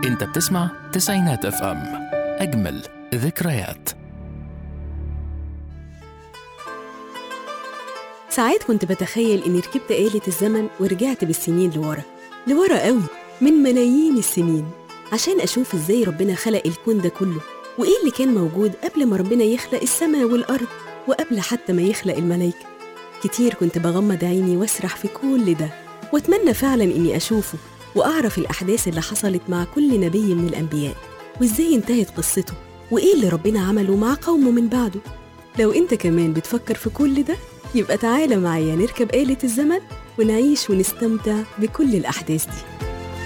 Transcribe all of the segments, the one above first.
انت بتسمع تسعينات اف ام اجمل ذكريات ساعات كنت بتخيل إني ركبت آلة الزمن ورجعت بالسنين لورا لورا قوي من ملايين السنين عشان أشوف إزاي ربنا خلق الكون ده كله وإيه اللي كان موجود قبل ما ربنا يخلق السماء والأرض وقبل حتى ما يخلق الملايكة كتير كنت بغمض عيني واسرح في كل ده واتمنى فعلا إني أشوفه وأعرف الأحداث اللي حصلت مع كل نبي من الأنبياء وإزاي انتهت قصته وإيه اللي ربنا عمله مع قومه من بعده لو أنت كمان بتفكر في كل ده يبقى تعالى معايا نركب آلة الزمن ونعيش ونستمتع بكل الأحداث دي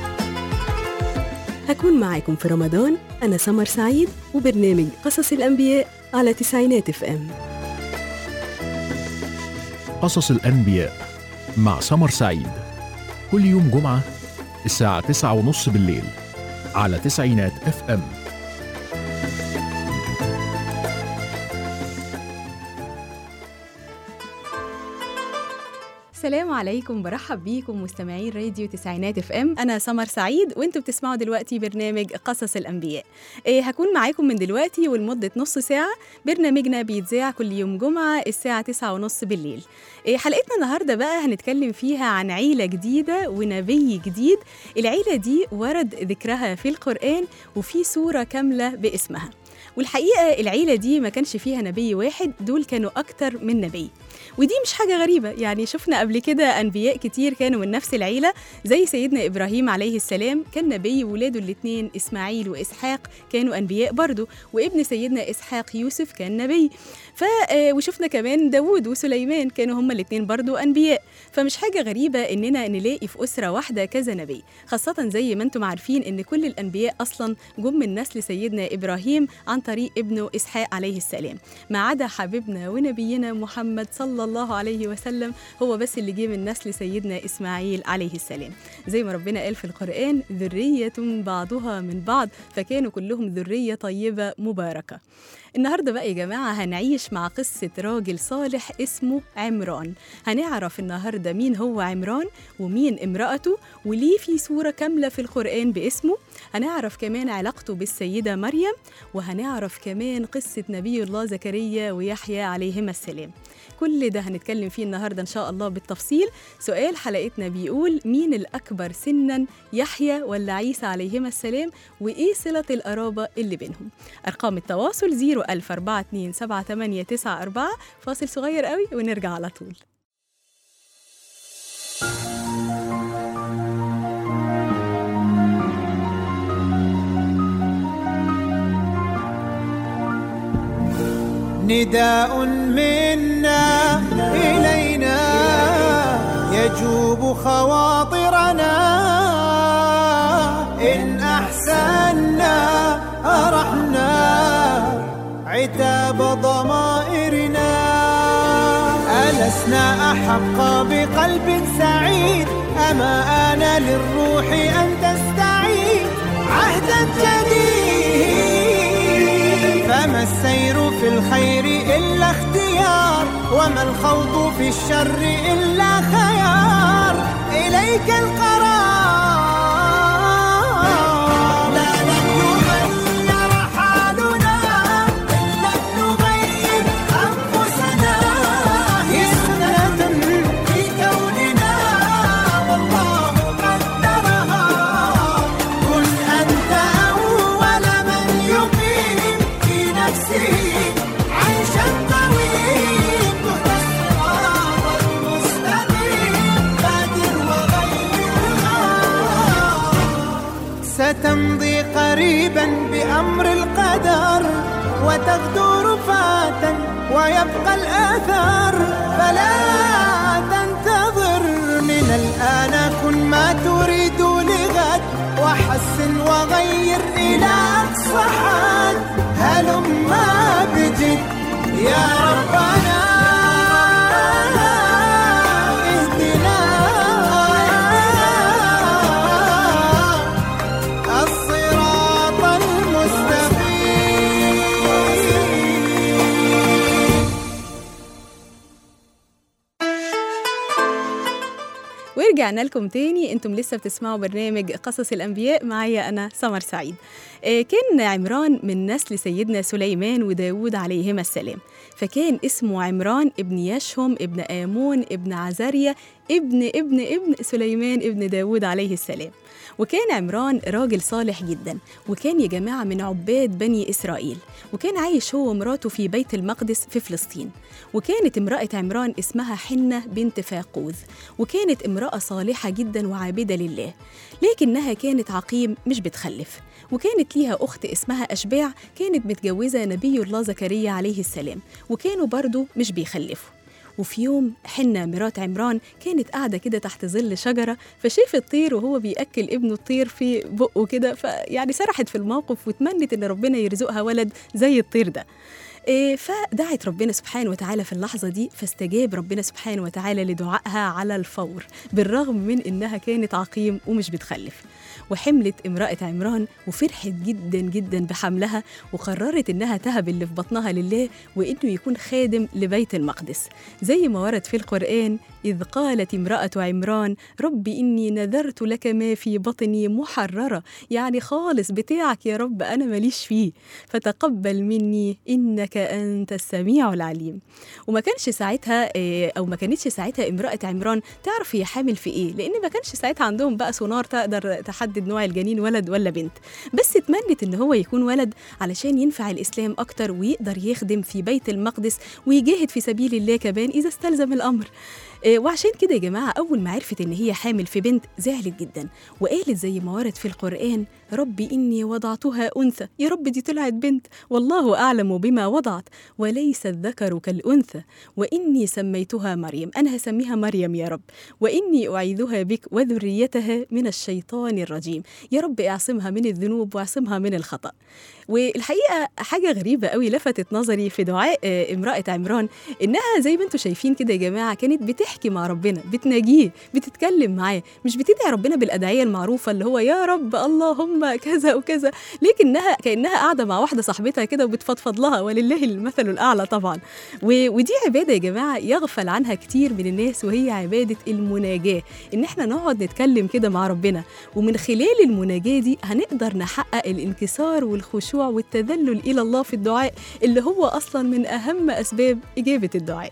هكون معاكم في رمضان أنا سمر سعيد وبرنامج قصص الأنبياء على تسعينات اف ام قصص الأنبياء مع سمر سعيد كل يوم جمعة الساعة تسعة ونص بالليل على تسعينات اف ام السلام عليكم برحب بيكم مستمعين راديو تسعينات اف ام انا سمر سعيد وانتوا بتسمعوا دلوقتي برنامج قصص الانبياء إيه هكون معاكم من دلوقتي ولمده نص ساعه برنامجنا بيتذاع كل يوم جمعه الساعه تسعة ونص بالليل إيه حلقتنا النهارده بقى هنتكلم فيها عن عيله جديده ونبي جديد العيله دي ورد ذكرها في القران وفي سوره كامله باسمها والحقيقه العيله دي ما كانش فيها نبي واحد دول كانوا اكتر من نبي ودي مش حاجة غريبة يعني شفنا قبل كده أنبياء كتير كانوا من نفس العيلة زي سيدنا إبراهيم عليه السلام كان نبي ولاده الاتنين إسماعيل وإسحاق كانوا أنبياء برضه وابن سيدنا إسحاق يوسف كان نبي ف وشفنا كمان داوود وسليمان كانوا هما الاتنين برضه أنبياء فمش حاجة غريبة إننا نلاقي في أسرة واحدة كذا نبي خاصة زي ما انتم عارفين إن كل الأنبياء أصلا جم من نسل سيدنا إبراهيم عن طريق ابنه إسحاق عليه السلام ما عدا حبيبنا ونبينا محمد صلى الله عليه وسلم هو بس اللي جه من نسل سيدنا إسماعيل عليه السلام زي ما ربنا قال في القرآن ذرية بعضها من بعض فكانوا كلهم ذرية طيبة مباركة النهارده بقى يا جماعه هنعيش مع قصه راجل صالح اسمه عمران هنعرف النهارده مين هو عمران ومين امراته وليه في سوره كامله في القران باسمه هنعرف كمان علاقته بالسيده مريم وهنعرف كمان قصه نبي الله زكريا ويحيى عليهما السلام كل ده هنتكلم فيه النهارده ان شاء الله بالتفصيل سؤال حلقتنا بيقول مين الاكبر سنا يحيى ولا عيسى عليهما السلام وايه صله القرابه اللي بينهم ارقام التواصل 0 ألف أربعة اتنين سبعة تمانية تسعة أربعة فاصل صغير قوي ونرجع على طول نداء منا إلينا يجوب خواطرنا إن أحسنا أرحنا عتاب ضمائرنا ألسنا أحق بقلب سعيد أما آن للروح أن تستعيد عهدا جديد فما السير في الخير إلا اختيار وما الخوض في الشر إلا خيار إليك القرار لا لن يغير حالنا إن لم نغير أنفسنا هي سنة في كوننا والله قدرها كن أنت أول من يقيم في نفسه عيشا طويل تهدى الصراط المستقيم بادر وغيرها ستمضي قريبا بأمر القدر وتغدو رفاتا ويبقى الآثار فلا تنتظر من الآن كن ما تريد لغد وحسن وغير إلى أقصى حد هلما بجد يا ربنا اهدنا الصراط المستقيم ورجعنا لكم تاني انتم لسه بتسمعوا برنامج قصص الانبياء معايا انا سمر سعيد آه، كان عمران من نسل سيدنا سليمان وداود عليهما السلام فكان اسمه عمران ابن يشهم ابن آمون ابن عزاريا ابن ابن ابن سليمان ابن داود عليه السلام وكان عمران راجل صالح جدا وكان يا جماعة من عباد بني إسرائيل وكان عايش هو ومراته في بيت المقدس في فلسطين وكانت امرأة عمران اسمها حنة بنت فاقوذ وكانت امرأة صالحة جدا وعابدة لله لكنها كانت عقيم مش بتخلف وكانت ليها أخت اسمها أشباع كانت متجوزة نبي الله زكريا عليه السلام وكانوا برضو مش بيخلفوا وفي يوم حنة مرات عمران كانت قاعدة كده تحت ظل شجرة فشافت طير وهو بيأكل ابنه الطير في بقه كده فيعني سرحت في الموقف وتمنت إن ربنا يرزقها ولد زي الطير ده إيه، فدعت ربنا سبحانه وتعالى في اللحظة دي فاستجاب ربنا سبحانه وتعالى لدعائها على الفور بالرغم من إنها كانت عقيم ومش بتخلف وحملت امرأة عمران وفرحت جدا جدا بحملها وقررت إنها تهب اللي في بطنها لله وإنه يكون خادم لبيت المقدس زي ما ورد في القرآن إذ قالت امرأة عمران رب إني نذرت لك ما في بطني محررة يعني خالص بتاعك يا رب أنا ماليش فيه فتقبل مني إنك أنت السميع العليم وما كانش ساعتها آه، أو ما كانتش ساعتها امرأة عمران تعرف هي حامل في إيه لأن ما كانش ساعتها عندهم بقى سونار تقدر تحدد نوع الجنين ولد ولا بنت بس اتمنت إن هو يكون ولد علشان ينفع الإسلام أكتر ويقدر يخدم في بيت المقدس ويجاهد في سبيل الله كمان إذا استلزم الأمر آه، وعشان كده يا جماعة أول ما عرفت إن هي حامل في بنت زعلت جدا وقالت زي ما ورد في القرآن ربي إني وضعتها أنثى يا رب دي طلعت بنت والله أعلم بما وضعت وليس الذكر كالأنثى وإني سميتها مريم أنا هسميها مريم يا رب وإني أعيذها بك وذريتها من الشيطان الرجيم يا رب اعصمها من الذنوب واعصمها من الخطأ والحقيقة حاجة غريبة قوي لفتت نظري في دعاء آه، امرأة عمران إنها زي ما انتم شايفين كده يا جماعة كانت بتحكي مع ربنا بتناجيه بتتكلم معاه مش بتدعي ربنا بالأدعية المعروفة اللي هو يا رب اللهم كذا وكذا لكنها كأنها قاعدة مع واحدة صاحبتها كده وبتفضفض لها ولله المثل الأعلى طبعا و- ودي عبادة يا جماعة يغفل عنها كتير من الناس وهي عبادة المناجاة إن احنا نقعد نتكلم كده مع ربنا ومن خلال المناجاة دي هنقدر نحقق الانكسار والخشوع والتذلل إلى الله في الدعاء اللي هو أصلا من أهم أسباب إجابة الدعاء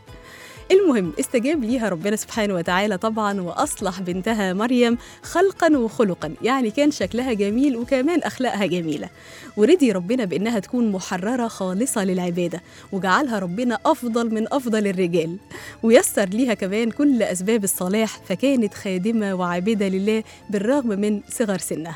المهم استجاب ليها ربنا سبحانه وتعالى طبعا واصلح بنتها مريم خلقا وخلقا يعني كان شكلها جميل وكمان اخلاقها جميله ورضي ربنا بانها تكون محرره خالصه للعباده وجعلها ربنا افضل من افضل الرجال ويسر ليها كمان كل اسباب الصلاح فكانت خادمه وعابده لله بالرغم من صغر سنها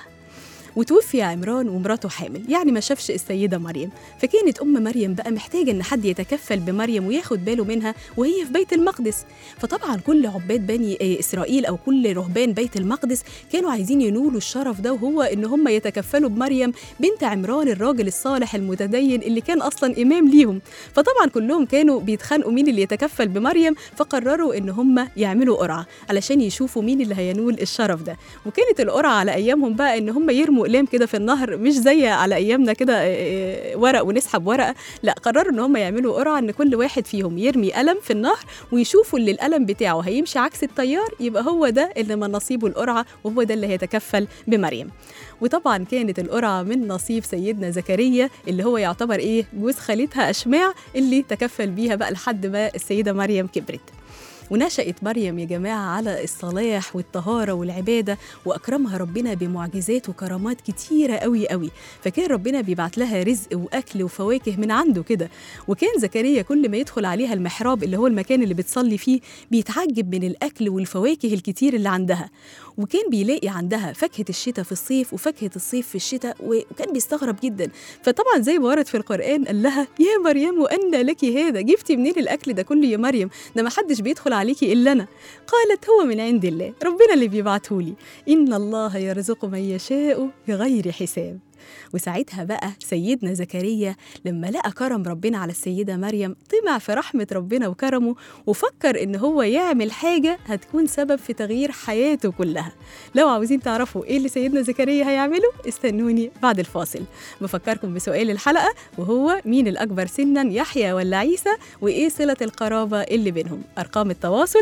وتوفي عمران ومراته حامل يعني ما شافش السيدة مريم فكانت أم مريم بقى محتاجة إن حد يتكفل بمريم وياخد باله منها وهي في بيت المقدس فطبعا كل عباد بني آه، إسرائيل أو كل رهبان بيت المقدس كانوا عايزين ينولوا الشرف ده وهو إن هم يتكفلوا بمريم بنت عمران الراجل الصالح المتدين اللي كان أصلا إمام ليهم فطبعا كلهم كانوا بيتخانقوا مين اللي يتكفل بمريم فقرروا إن هم يعملوا قرعة علشان يشوفوا مين اللي هينول الشرف ده وكانت القرعة على أيامهم بقى إن هم يرموا أقلام كده في النهر مش زي على أيامنا كده آه، آه، ورق ونسحب ورقة لا قرروا إن هم يعملوا قرعة إن كل واحد فيهم يرمي قلم في النهر ويشوفوا اللي القلم بتاعه هيمشي عكس التيار يبقى هو ده اللي من نصيبه القرعة وهو ده اللي هيتكفل بمريم وطبعا كانت القرعة من نصيب سيدنا زكريا اللي هو يعتبر إيه جوز خالتها أشماع اللي تكفل بيها بقى لحد ما السيدة مريم كبرت ونشأت مريم يا جماعة على الصلاح والطهارة والعبادة وأكرمها ربنا بمعجزات وكرامات كتيرة قوي قوي فكان ربنا بيبعت لها رزق وأكل وفواكه من عنده كده وكان زكريا كل ما يدخل عليها المحراب اللي هو المكان اللي بتصلي فيه بيتعجب من الأكل والفواكه الكتير اللي عندها وكان بيلاقي عندها فاكهة الشتاء في الصيف وفاكهة الصيف في الشتاء وكان بيستغرب جدا فطبعا زي ما ورد في القرآن قال لها يا مريم وأن لك هذا جبتي منين الأكل ده كله يا مريم ده ما حدش بيدخل عليكي إلا أنا قالت هو من عند الله ربنا اللي بيبعته لي إن الله يرزق من يشاء بغير حساب وساعتها بقى سيدنا زكريا لما لقى كرم ربنا على السيدة مريم طمع في رحمة ربنا وكرمه وفكر إن هو يعمل حاجة هتكون سبب في تغيير حياته كلها لو عاوزين تعرفوا إيه اللي سيدنا زكريا هيعمله استنوني بعد الفاصل بفكركم بسؤال الحلقة وهو مين الأكبر سنا يحيى ولا عيسى وإيه صلة القرابة اللي بينهم أرقام التواصل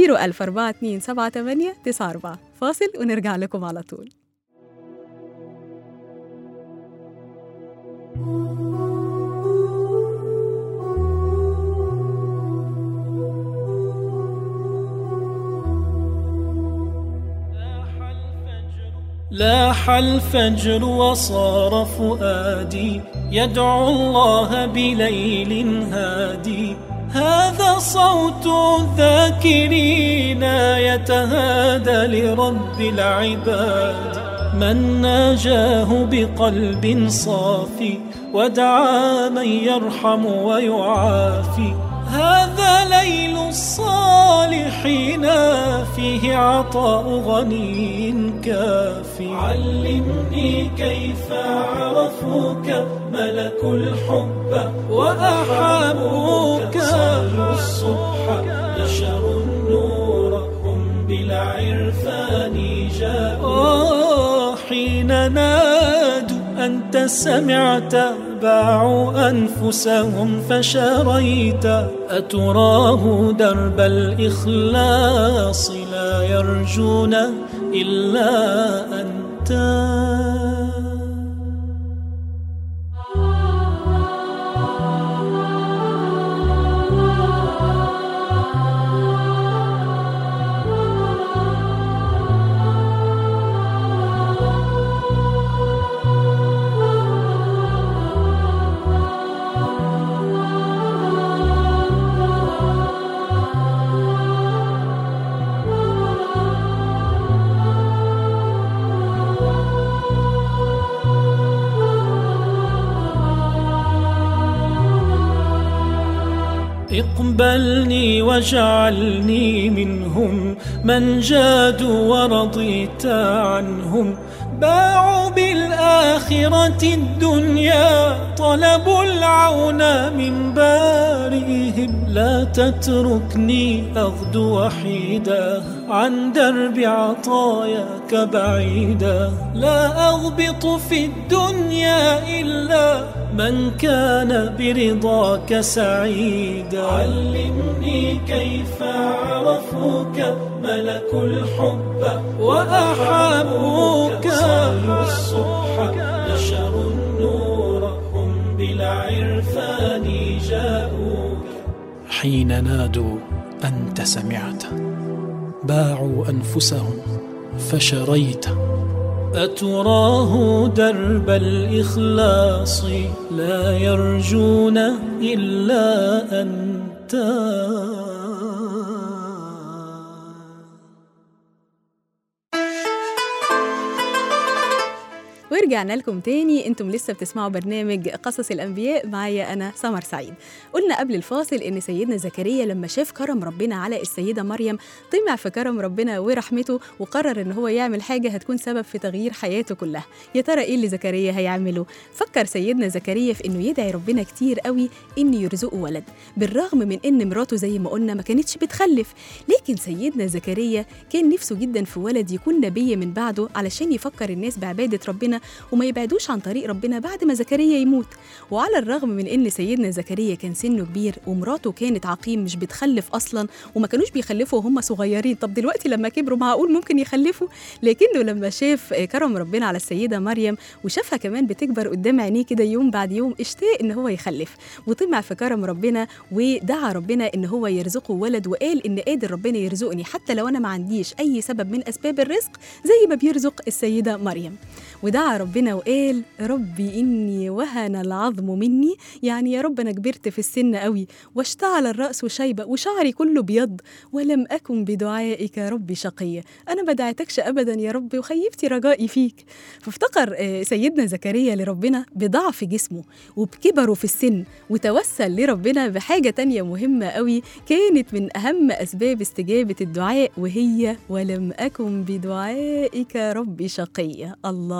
014278894 فاصل ونرجع لكم على طول لاح الفجر وصار فؤادي يدعو الله بليل هادي هذا صوت الذاكرين يتهادى لرب العباد من ناجاه بقلب صافي ودعا من يرحم ويعافي هذا ليل الصالحين فيه عطاء غني كافي علمني كيف عرفوك ملك الحب وأحبوك صلوا الصبح نشروا النور هم بالعرفان جاءوا حين نادوا أنت سمعت باعوا أنفسهم فشريت أتراه درب الإخلاص لا يرجون إلا أنت اقبلني واجعلني منهم من جادوا ورضيت عنهم باعوا بالآخرة الدنيا طلبوا العون من بارئهم لا تتركني أغدو وحيدا عن درب عطاياك بعيدا لا أغبط في الدنيا إلا من كان برضاك سعيدا علمني كيف عرفوك ملك الحب وأحبوك صلوا الصبح نشروا النور هم بالعرفان جاءوك حين نادوا أنت سمعت باعوا أنفسهم فشريت أتراه درب الإخلاص لا يرجون إلا أنت ورجعنا لكم تاني انتم لسه بتسمعوا برنامج قصص الانبياء معايا انا سمر سعيد قلنا قبل الفاصل ان سيدنا زكريا لما شاف كرم ربنا على السيده مريم طمع في كرم ربنا ورحمته وقرر ان هو يعمل حاجه هتكون سبب في تغيير حياته كلها يا ترى ايه اللي زكريا هيعمله فكر سيدنا زكريا في انه يدعي ربنا كتير قوي ان يرزقه ولد بالرغم من ان مراته زي ما قلنا ما كانتش بتخلف لكن سيدنا زكريا كان نفسه جدا في ولد يكون نبي من بعده علشان يفكر الناس بعباده ربنا وما يبعدوش عن طريق ربنا بعد ما زكريا يموت وعلى الرغم من ان سيدنا زكريا كان سنه كبير ومراته كانت عقيم مش بتخلف اصلا وما كانوش بيخلفوا وهم صغيرين طب دلوقتي لما كبروا معقول ممكن يخلفوا لكنه لما شاف كرم ربنا على السيده مريم وشافها كمان بتكبر قدام عينيه كده يوم بعد يوم اشتاق ان هو يخلف وطمع في كرم ربنا ودعا ربنا ان هو يرزقه ولد وقال ان قادر ربنا يرزقني حتى لو انا ما عنديش اي سبب من اسباب الرزق زي ما بيرزق السيده مريم ودعا ربنا وقال ربي إني وهن العظم مني يعني يا رب أنا كبرت في السن قوي واشتعل الرأس شيبة وشعري كله بيض ولم أكن بدعائك ربي شقية أنا ما دعيتكش أبدا يا رب وخيبت رجائي فيك فافتقر آه، سيدنا زكريا لربنا بضعف جسمه وبكبره في السن وتوسل لربنا بحاجة تانية مهمة قوي كانت من أهم أسباب استجابة الدعاء وهي ولم أكن بدعائك ربي شقية الله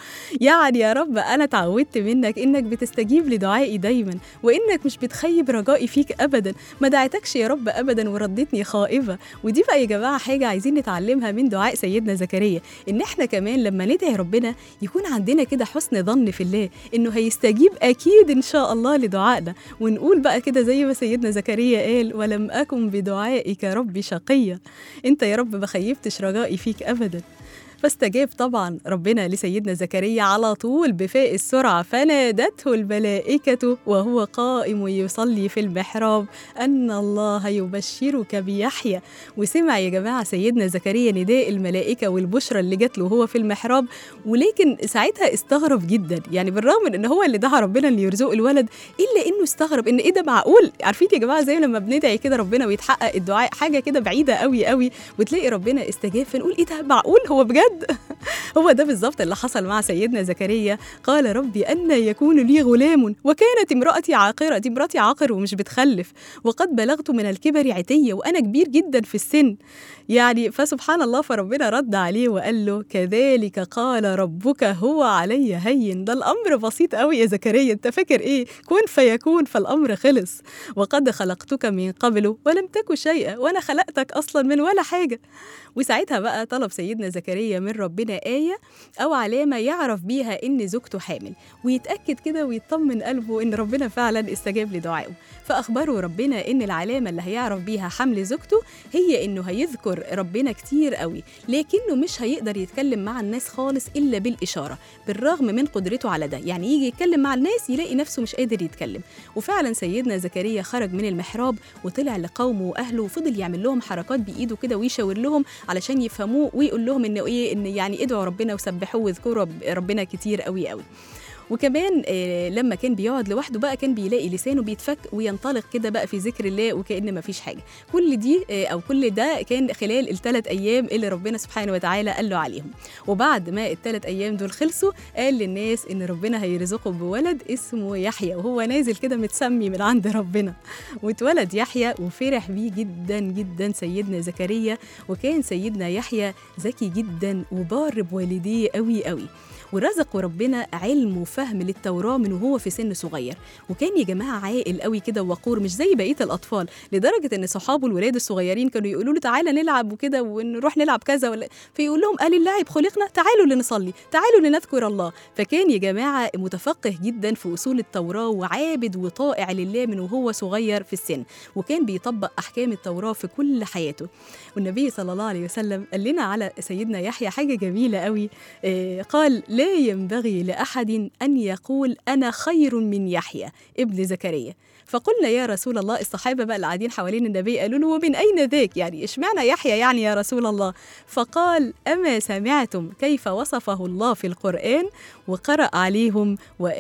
يعني يا رب انا اتعودت منك انك بتستجيب لدعائي دايما وانك مش بتخيب رجائي فيك ابدا ما دعيتكش يا رب ابدا وردتني خائبه ودي بقى يا جماعه حاجه عايزين نتعلمها من دعاء سيدنا زكريا ان احنا كمان لما ندعي ربنا يكون عندنا كده حسن ظن في الله انه هيستجيب اكيد ان شاء الله لدعائنا ونقول بقى كده زي ما سيدنا زكريا قال ولم اكن بدعائك ربي شقيا انت يا رب ما خيبتش رجائي فيك ابدا فاستجاب طبعا ربنا لسيدنا زكريا على طول بفاء السرعة فنادته الملائكة وهو قائم يصلي في المحراب أن الله يبشرك بيحيى وسمع يا جماعة سيدنا زكريا نداء الملائكة والبشرى اللي جات له وهو في المحراب ولكن ساعتها استغرب جدا يعني بالرغم من ان هو اللي دعا ربنا اللي يرزقه الولد الا انه استغرب ان ايه ده معقول عارفين يا جماعه زي لما بندعي كده ربنا ويتحقق الدعاء حاجه كده بعيده قوي قوي وتلاقي ربنا استجاب فنقول ايه ده معقول هو بجد هو ده بالظبط اللي حصل مع سيدنا زكريا قال ربي أن يكون لي غلام وكانت امرأتي عاقرة دي امرأتي عاقر ومش بتخلف وقد بلغت من الكبر عتية وأنا كبير جدا في السن يعني فسبحان الله فربنا رد عليه وقال له كذلك قال ربك هو علي هين ده الأمر بسيط قوي يا زكريا أنت فاكر إيه كن فيكون فالأمر خلص وقد خلقتك من قبل ولم تك شيئا وأنا خلقتك أصلا من ولا حاجة وساعتها بقى طلب سيدنا زكريا من ربنا آية أو علامة يعرف بيها إن زوجته حامل ويتأكد كده ويطمن قلبه إن ربنا فعلا استجاب لدعائه فأخبره ربنا إن العلامة اللي هيعرف بيها حمل زوجته هي إنه هيذكر ربنا كتير قوي لكنه مش هيقدر يتكلم مع الناس خالص إلا بالإشارة بالرغم من قدرته على ده يعني يجي يتكلم مع الناس يلاقي نفسه مش قادر يتكلم وفعلا سيدنا زكريا خرج من المحراب وطلع لقومه وأهله وفضل يعمل لهم حركات بإيده كده ويشاور لهم علشان يفهموه ويقول لهم إنه إيه إن يعني ادعوا ربنا وسبحوه واذكروا رب- ربنا كتير قوي قوي وكمان آه، لما كان بيقعد لوحده بقى كان بيلاقي لسانه بيتفك وينطلق كده بقى في ذكر الله وكأن ما فيش حاجة كل دي آه، أو كل ده كان خلال الثلاث أيام اللي ربنا سبحانه وتعالى قال له عليهم وبعد ما الثلاث أيام دول خلصوا قال للناس إن ربنا هيرزقه بولد اسمه يحيى وهو نازل كده متسمي من عند ربنا واتولد يحيى وفرح بيه جدا جدا سيدنا زكريا وكان سيدنا يحيى ذكي جدا وبار بوالديه قوي قوي ورزقه ربنا علم وفهم للتوراة من وهو في سن صغير وكان يا جماعة عاقل قوي كده ووقور مش زي بقية الأطفال لدرجة إن صحابه الولاد الصغيرين كانوا يقولوا له تعالى نلعب وكده ونروح نلعب كذا ولا فيقول لهم قال اللعب خلقنا تعالوا لنصلي تعالوا لنذكر الله فكان يا جماعة متفقه جدا في أصول التوراة وعابد وطائع لله من وهو صغير في السن وكان بيطبق أحكام التوراة في كل حياته والنبي صلى الله عليه وسلم قال لنا على سيدنا يحيى حاجة جميلة قوي آه، قال لا ينبغي لأحد أن يقول أنا خير من يحيى ابن زكريا فقلنا يا رسول الله الصحابة بقى اللي قاعدين حوالين النبي قالوا له ومن أين ذاك يعني إشمعنى يحيى يعني يا رسول الله فقال أما سمعتم كيف وصفه الله في القرآن وقرأ عليهم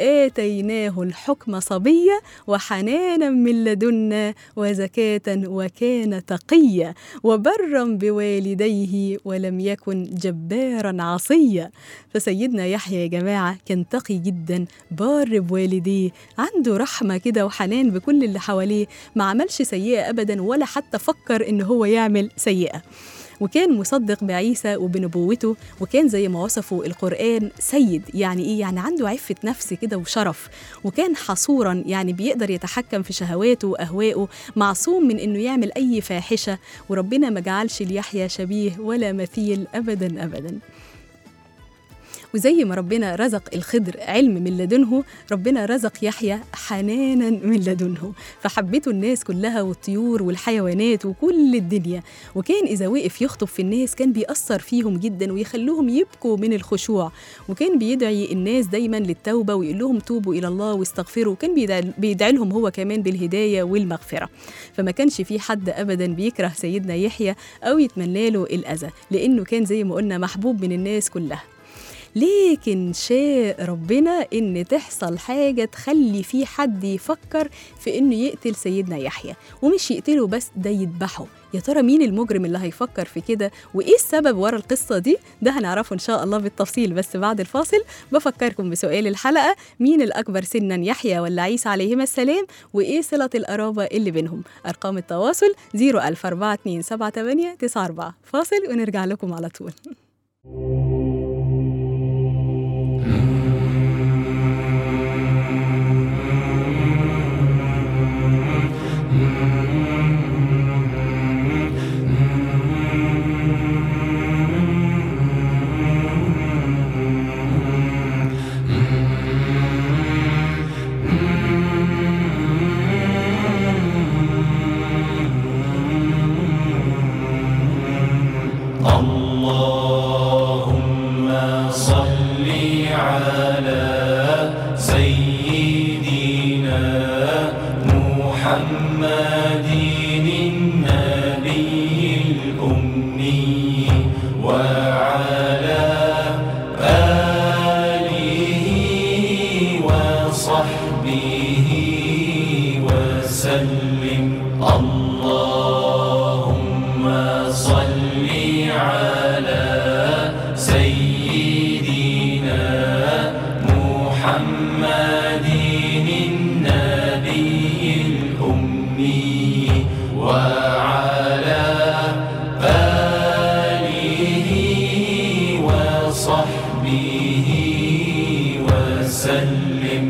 وآتيناه الحكم صبيا وحنانا من لدنا وزكاة وكان تقيا وبرا بوالديه ولم يكن جبارا عصيا فسيدنا يحيى يا جماعة كان تقي جدا بار بوالديه عنده رحمة كده وحنان بكل اللي حواليه ما عملش سيئة أبدا ولا حتى فكر إن هو يعمل سيئة وكان مصدق بعيسى وبنبوته وكان زي ما وصفه القرآن سيد يعني إيه؟ يعني عنده عفة نفس كده وشرف وكان حصورا يعني بيقدر يتحكم في شهواته وأهوائه معصوم من إنه يعمل أي فاحشة وربنا ما جعلش ليحيى شبيه ولا مثيل أبدا أبدا وزي ما ربنا رزق الخضر علم من لدنه ربنا رزق يحيى حنانا من لدنه فحبته الناس كلها والطيور والحيوانات وكل الدنيا وكان إذا وقف يخطب في الناس كان بيأثر فيهم جدا ويخلوهم يبكوا من الخشوع وكان بيدعي الناس دايما للتوبة ويقول لهم توبوا إلى الله واستغفروا وكان بيدعي, بيدعي لهم هو كمان بالهداية والمغفرة فما كانش في حد أبدا بيكره سيدنا يحيى أو يتمنى له الأذى لأنه كان زي ما قلنا محبوب من الناس كلها لكن شاء ربنا ان تحصل حاجه تخلي في حد يفكر في انه يقتل سيدنا يحيى ومش يقتله بس ده يذبحه يا ترى مين المجرم اللي هيفكر في كده وايه السبب ورا القصه دي ده هنعرفه ان شاء الله بالتفصيل بس بعد الفاصل بفكركم بسؤال الحلقه مين الاكبر سنا يحيى ولا عيسى عليهما السلام وايه صله القرابه اللي بينهم ارقام التواصل 004278894 فاصل ونرجع لكم على طول وعلى آله وصحبه وسلم اللهم صل على سيدنا محمد النبي الأمي وعلى آله وصحبه وسلم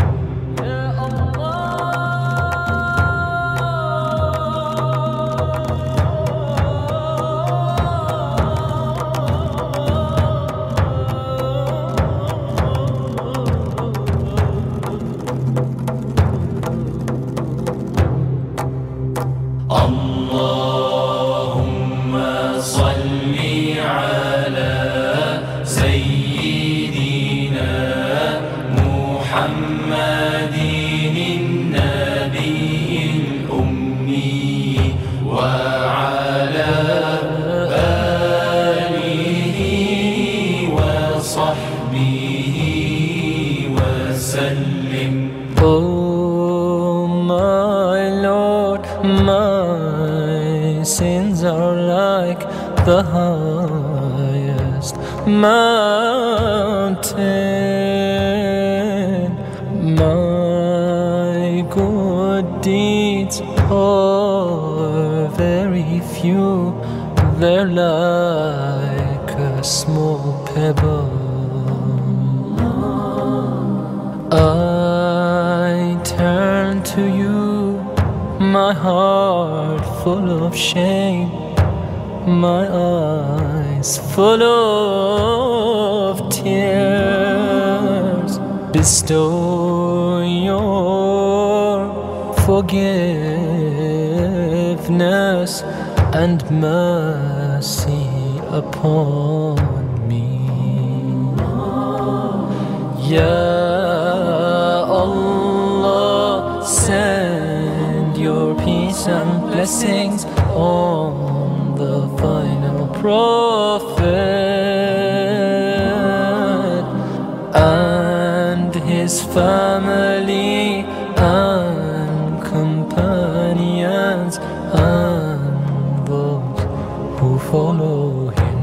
اللهم صل على سيدنا محمد النبي الأمي وعلى آله وصحبه وسلم Oh my Lord, my sins are like the highest mountain. My good deeds are very few, they're like a small pebble. I turn to you, my heart full of shame, my eyes full of tears. Bestow your forgiveness and mercy upon me. Ya Allah, send your peace and blessings on the final prophet and his family and companions and those who follow him.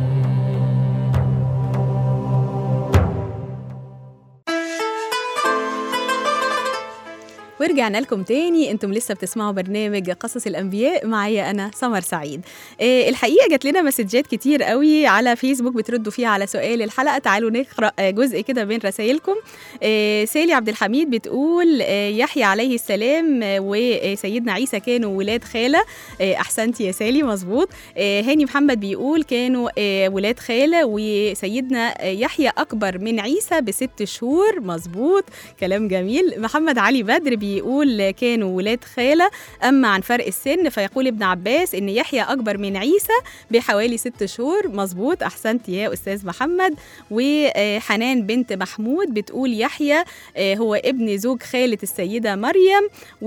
ورجعنا لكم تاني انتم لسه بتسمعوا برنامج قصص الانبياء معايا انا سمر سعيد آه الحقيقه جات لنا مسجات كتير قوي على فيسبوك بتردوا فيها على سؤال الحلقه تعالوا نقرا آه، جزء كده بين رسائلكم آه سالي عبد الحميد بتقول آه يحيى عليه السلام آه وسيدنا عيسى كانوا ولاد خاله آه احسنتي يا سالي مظبوط آه هاني محمد بيقول كانوا آه ولاد خاله وسيدنا آه، يحيى اكبر من عيسى بست شهور مظبوط كلام جميل محمد علي بدر بيقول كانوا ولاد خالة أما عن فرق السن فيقول ابن عباس إن يحيى أكبر من عيسى بحوالي ست شهور مظبوط أحسنت يا أستاذ محمد وحنان بنت محمود بتقول يحيى آه، هو ابن زوج خالة السيدة مريم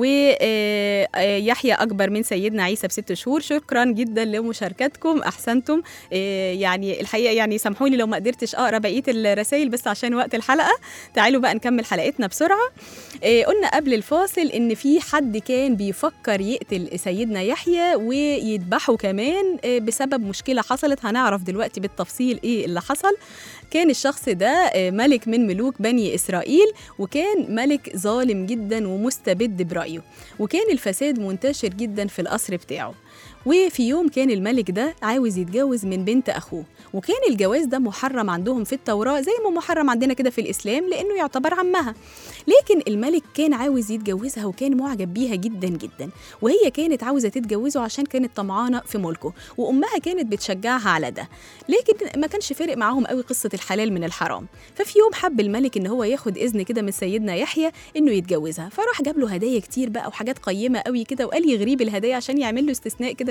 ويحيى أكبر من سيدنا عيسى بست شهور شكرا جدا لمشاركتكم أحسنتم آه، يعني الحقيقة يعني سامحوا لي لو ما قدرتش أقرأ بقية الرسائل بس عشان وقت الحلقة تعالوا بقى نكمل حلقتنا بسرعة آه، قلنا قبل الفاصل ان في حد كان بيفكر يقتل سيدنا يحيى ويذبحه كمان آه، بسبب مشكله حصلت هنعرف دلوقتي بالتفصيل ايه اللي حصل كان الشخص ده آه، ملك من ملوك بني اسرائيل وكان ملك ظالم جدا ومستبد برايه وكان الفساد منتشر جدا في القصر بتاعه وفي يوم كان الملك ده عاوز يتجوز من بنت اخوه وكان الجواز ده محرم عندهم في التوراه زي ما محرم عندنا كده في الاسلام لانه يعتبر عمها لكن الملك كان عاوز يتجوزها وكان معجب بيها جدا جدا وهي كانت عاوزه تتجوزه عشان كانت طمعانه في ملكه وامها كانت بتشجعها على ده لكن ما كانش فارق معاهم قوي قصه الحلال من الحرام ففي يوم حب الملك ان هو ياخد اذن كده من سيدنا يحيى انه يتجوزها فراح جاب له هدايا كتير بقى وحاجات قيمه قوي كده وقال يغريه بالهدايا عشان يعمل له استثناء كده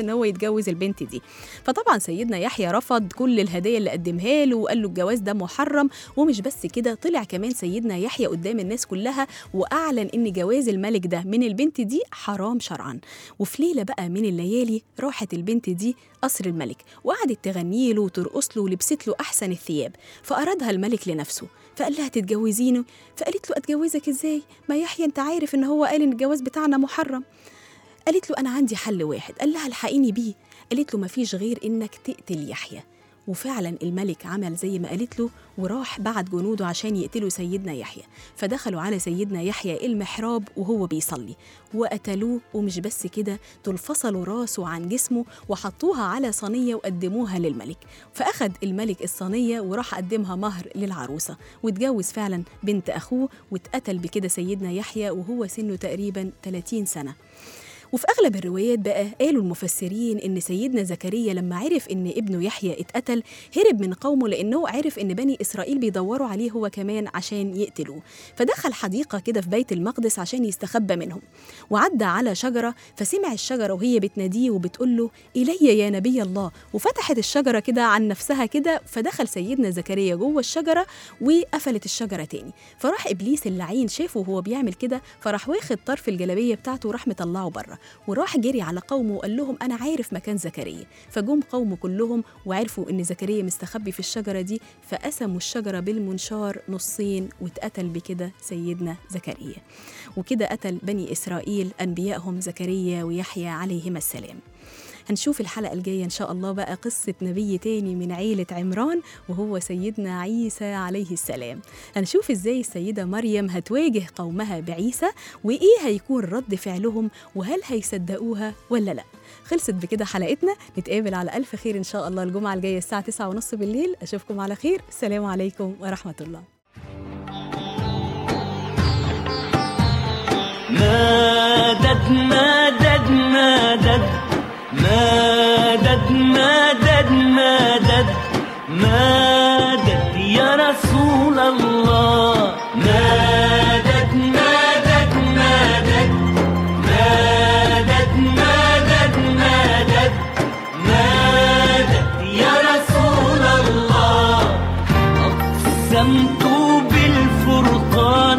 ان هو يتجوز البنت دي فطبعا سيدنا يحيى رفض كل الهدايا اللي قدمها له وقال له الجواز ده محرم ومش بس كده طلع كمان سيدنا يحيى قدام الناس كلها واعلن ان جواز الملك ده من البنت دي حرام شرعا وفي ليله بقى من الليالي راحت البنت دي قصر الملك وقعدت تغني له وترقص له ولبست له احسن الثياب فارادها الملك لنفسه فقال لها تتجوزينه فقالت له اتجوزك ازاي ما يحيى انت عارف ان هو قال ان الجواز بتاعنا محرم قالت له انا عندي حل واحد قال لها الحقيني بيه قالت له مفيش غير انك تقتل يحيى وفعلا الملك عمل زي ما قالت له وراح بعت جنوده عشان يقتلوا سيدنا يحيى فدخلوا على سيدنا يحيى المحراب وهو بيصلي وقتلوه ومش بس كده دول فصلوا راسه عن جسمه وحطوها على صينية وقدموها للملك فأخد الملك الصينية وراح قدمها مهر للعروسة واتجوز فعلا بنت أخوه واتقتل بكده سيدنا يحيى وهو سنه تقريبا 30 سنة وفي أغلب الروايات بقى قالوا المفسرين إن سيدنا زكريا لما عرف إن ابنه يحيى اتقتل هرب من قومه لأنه عرف إن بني إسرائيل بيدوروا عليه هو كمان عشان يقتلوه فدخل حديقة كده في بيت المقدس عشان يستخبى منهم وعدى على شجرة فسمع الشجرة وهي بتناديه وبتقول له إلي يا نبي الله وفتحت الشجرة كده عن نفسها كده فدخل سيدنا زكريا جوه الشجرة وقفلت الشجرة تاني فراح إبليس اللعين شافه وهو بيعمل كده فراح واخد طرف الجلابية بتاعته وراح مطلعه بره وراح جري على قومه وقال لهم أنا عارف مكان زكريا فجم قومه كلهم وعرفوا إن زكريا مستخبي في الشجرة دي فقسموا الشجرة بالمنشار نصين واتقتل بكده سيدنا زكريا وكده قتل بني إسرائيل أنبيائهم زكريا ويحيى عليهما السلام هنشوف الحلقة الجاية إن شاء الله بقى قصة نبي تاني من عيلة عمران وهو سيدنا عيسى عليه السلام هنشوف إزاي السيدة مريم هتواجه قومها بعيسى وإيه هيكون رد فعلهم وهل هيصدقوها ولا لأ خلصت بكده حلقتنا نتقابل على ألف خير إن شاء الله الجمعة الجاية الساعة 9:30 بالليل أشوفكم على خير السلام عليكم ورحمة الله مدد مدد مدد مدد مدد مدد مدد يا رسول الله مدد مدد مدد مدد مدد مدد مدد يا رسول الله أقسمت بالفرقان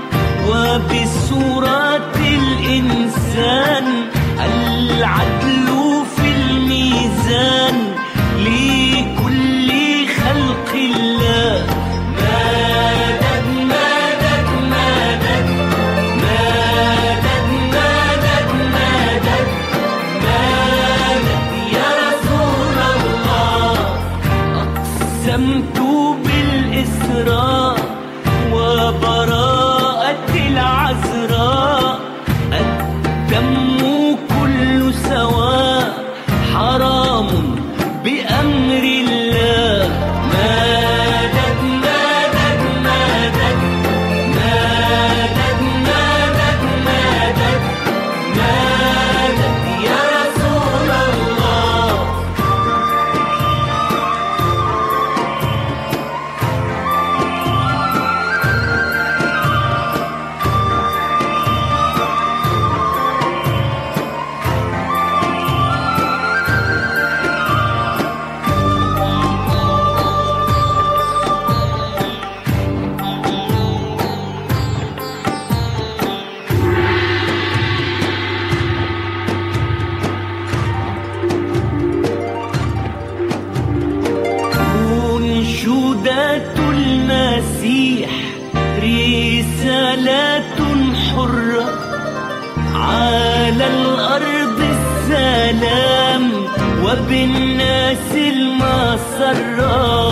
وبسورة الإنسان العدل في الميزان لكل خلق الله مدد مدد مدد مدد مدد مدد مدد يا رسول الله أقسمت بالإسراء وبراءة العذراء الدم كل سواء حرام بأمر الله مدد مدد مدد مدد مدد مدد مدد يا رسول الله أنشودة المسيح رسالة حرة على الأرض السلام وبالناس المسرات